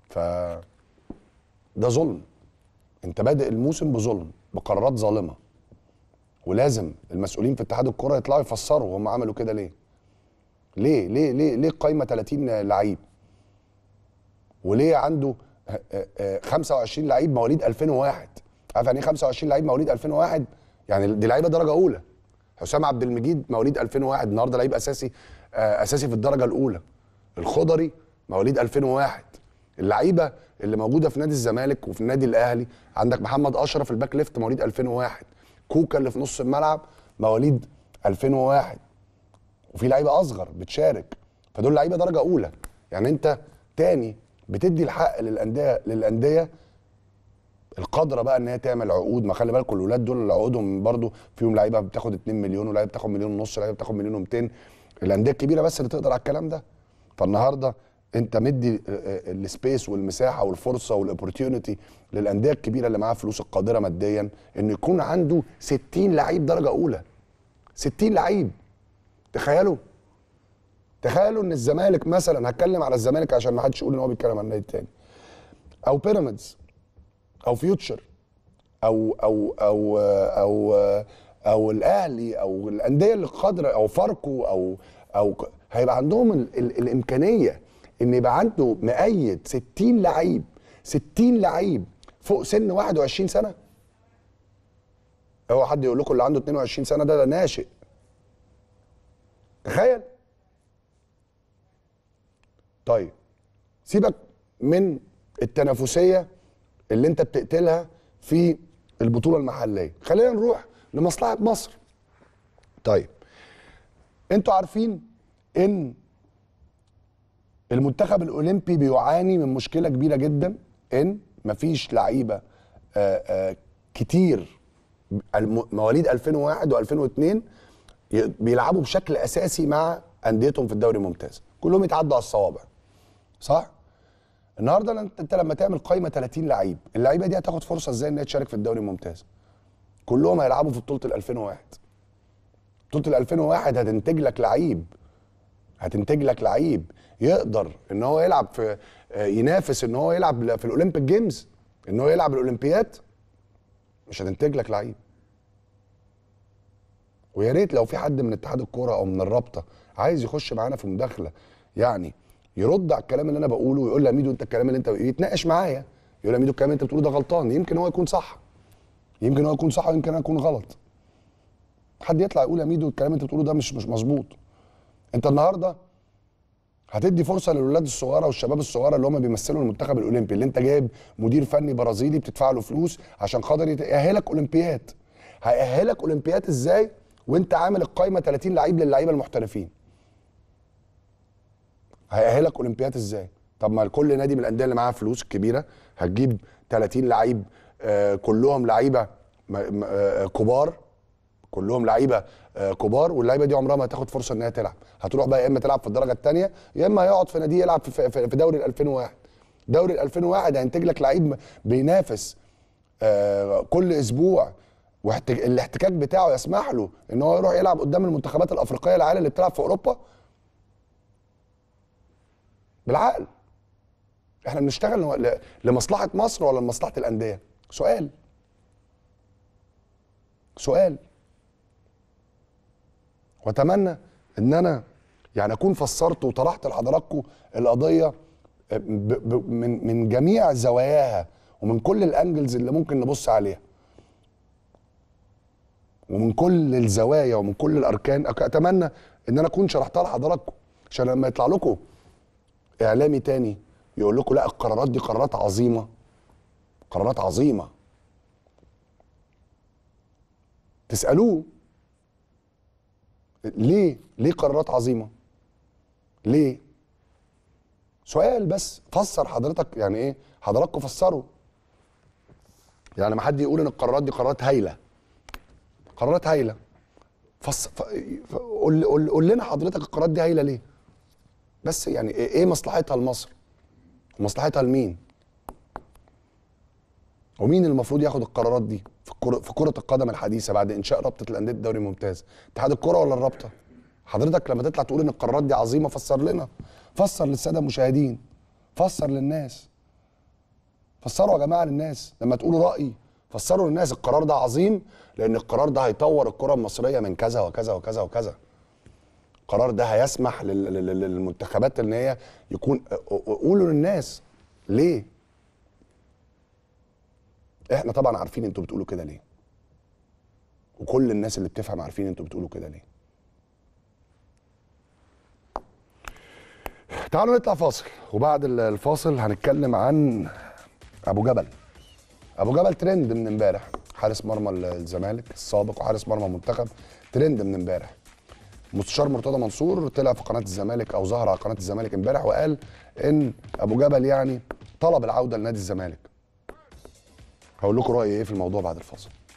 ف ده ظلم انت بادئ الموسم بظلم بقرارات ظالمه ولازم المسؤولين في اتحاد الكره يطلعوا يفسروا هم عملوا كده ليه ليه ليه ليه ليه القايمه 30 لعيب وليه عنده آه، آه، آه، 25 لعيب مواليد 2001 عارف يعني ايه 25 لعيب مواليد 2001 يعني دي لعيبه درجه اولى حسام عبد المجيد مواليد 2001 النهارده لعيب اساسي آه، اساسي في الدرجه الاولى الخضري مواليد 2001 اللعيبه اللي موجوده في نادي الزمالك وفي النادي الاهلي عندك محمد اشرف الباك ليفت مواليد 2001 كوكا اللي في نص الملعب مواليد 2001 وفي لعيبه اصغر بتشارك فدول لعيبه درجه اولى يعني انت تاني بتدي الحق للانديه للانديه القادره بقى ان هي تعمل عقود ما خلي بالكم الاولاد دول عقودهم برضو فيهم لعيبه بتاخد 2 مليون ولعيبه بتاخد مليون ونص لعيبه بتاخد مليون و200 الانديه الكبيره بس اللي تقدر على الكلام ده فالنهارده انت مدي ال- ال- السبيس والمساحه والفرصه والاوبورتيونيتي للانديه الكبيره اللي معاها فلوس القادره ماديا انه يكون عنده 60 لعيب درجه اولى 60 لعيب تخيلوا تخيلوا ان الزمالك مثلا هتكلم على الزمالك عشان ما حدش يقول ان هو بيتكلم عن النادي التاني او بيراميدز او فيوتشر او او او او او الاهلي او الانديه اللي قادره او فاركو او او ك- هيبقى عندهم ال ال الامكانيه ان يبقى عنده مؤيد 60 لعيب 60 لعيب فوق سن 21 سنه هو حد يقول لكم اللي عنده 22 سنه ده ده ناشئ تخيل طيب سيبك من التنافسيه اللي انت بتقتلها في البطوله المحليه خلينا نروح لمصلحه مصر طيب انتوا عارفين ان المنتخب الاولمبي بيعاني من مشكله كبيره جدا ان مفيش لعيبه آه، آه، كتير الم- مواليد 2001 و2002 بيلعبوا بشكل اساسي مع انديتهم في الدوري الممتاز كلهم يتعدوا على الصوابع صح النهارده انت انت لما تعمل قائمه 30 لعيب اللعيبه دي هتاخد فرصه ازاي ان هي تشارك في الدوري الممتاز كلهم هيلعبوا في بطوله ال 2001 بطوله ال 2001 هتنتج لك لعيب هتنتج لك لعيب يقدر ان هو يلعب في آه، ينافس ان هو يلعب في الاولمبيك جيمز ان هو يلعب الاولمبياد مش هتنتج لك لعيب ويا ريت لو في حد من اتحاد الكوره او من الرابطه عايز يخش معانا في مداخله يعني يرد على الكلام اللي انا بقوله ويقول لي يا ميدو انت الكلام اللي انت يتناقش معايا يقول لي يا ميدو الكلام اللي انت بتقوله ده غلطان يمكن هو يكون صح يمكن هو يكون صح ويمكن انا اكون غلط حد يطلع يقول يا ميدو الكلام اللي انت بتقوله ده مش مش مظبوط انت النهارده هتدي فرصه للولاد الصغيره والشباب الصغيره اللي هم بيمثلوا المنتخب الاولمبي اللي انت جايب مدير فني برازيلي بتدفع له فلوس عشان خاطر يت- يأهلك اولمبياد هيأهلك اولمبياد ازاي وانت عامل القايمه 30 لعيب للعيبه المحترفين هيأهلك اولمبياد ازاي طب ما كل نادي من الانديه اللي معاها فلوس كبيره هتجيب 30 لعيب آه كلهم لعيبه م- م- آه كبار كلهم لعيبه آه، كبار واللعيبه دي عمرها ما هتاخد فرصه ان هي تلعب هتروح بقى يا اما تلعب في الدرجه الثانيه يا اما هيقعد في نادي يلعب في, في, في دوري ال 2001 دوري ال 2001 هينتج لك لعيب بينافس آه، كل اسبوع والاحتكاك بتاعه يسمح له ان هو يروح يلعب قدام المنتخبات الافريقيه العاليه اللي بتلعب في اوروبا بالعقل احنا بنشتغل ل- لمصلحه مصر ولا لمصلحه الانديه سؤال سؤال واتمنى ان انا يعني اكون فسرت وطرحت لحضراتكم القضيه ب ب من من جميع زواياها ومن كل الانجلز اللي ممكن نبص عليها ومن كل الزوايا ومن كل الاركان أك- اتمنى ان انا اكون شرحتها لحضراتكم عشان لما يطلع لكم اعلامي تاني يقول لكم لا القرارات دي قرارات عظيمه قرارات عظيمه تسالوه ليه ليه قرارات عظيمه ليه سؤال بس فسر حضرتك يعني ايه حضراتكم فسروا يعني ما حد يقول ان القرارات دي قرارات هايله قرارات هايله فص... ف... ف... قول... قول... قول لنا حضرتك القرارات دي هايله ليه بس يعني ايه إيه مصلحتها لمصر ومصلحتها لمين ومين المفروض ياخد القرارات دي في الكرة في كرة القدم الحديثة بعد إنشاء رابطة الأندية الدوري الممتاز اتحاد الكرة ولا الرابطة حضرتك لما تطلع تقول إن القرارات دي عظيمة فسر لنا فسر للسادة المشاهدين فسر للناس فسروا يا جماعه للناس لما تقولوا رايي فسروا للناس القرار ده عظيم لان القرار ده هيطور الكره المصريه من كذا وكذا وكذا وكذا القرار ده هيسمح لل- لل- لل- للمنتخبات ان هي يكون قولوا للناس ليه احنا طبعا عارفين انتوا بتقولوا كده ليه وكل الناس اللي بتفهم عارفين انتوا بتقولوا كده ليه تعالوا نطلع فاصل وبعد ال- الفاصل هنتكلم عن ابو جبل ابو جبل ترند من امبارح حارس مرمى ال- الزمالك السابق وحارس مرمى المنتخب ترند من امبارح مستشار مرتضى منصور طلع في قناه الزمالك او ظهر على قناه الزمالك امبارح وقال ان ابو جبل يعني طلب العوده لنادي الزمالك هقول لكم رايي ايه في الموضوع بعد الفاصل